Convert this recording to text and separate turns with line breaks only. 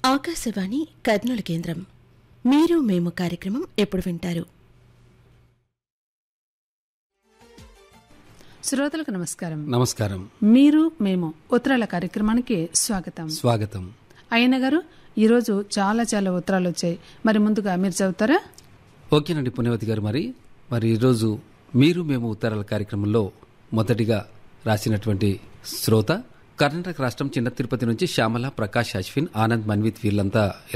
ఆకాశవాణి కర్నూలు కేంద్రం మీరు మేము కార్యక్రమం ఎప్పుడు వింటారు
శ్రోతలకు నమస్కారం
నమస్కారం
మీరు మేము ఉత్తరాల కార్యక్రమానికి స్వాగతం
స్వాగతం
అయ్యన్న గారు ఈరోజు చాలా చాలా ఉత్తరాలు వచ్చాయి మరి ముందుగా మీరు చదువుతారా
ఓకేనండి పుణ్యవతి గారు మరి మరి ఈరోజు మీరు మేము ఉత్తరాల కార్యక్రమంలో మొదటిగా రాసినటువంటి శ్రోత కర్ణాటక రాష్ట్రం చిన్న తిరుపతి నుంచి శ్యామల ప్రకాష్ అశ్విన్ ఆనంద్ మన్విత్ వీళ్ళంతా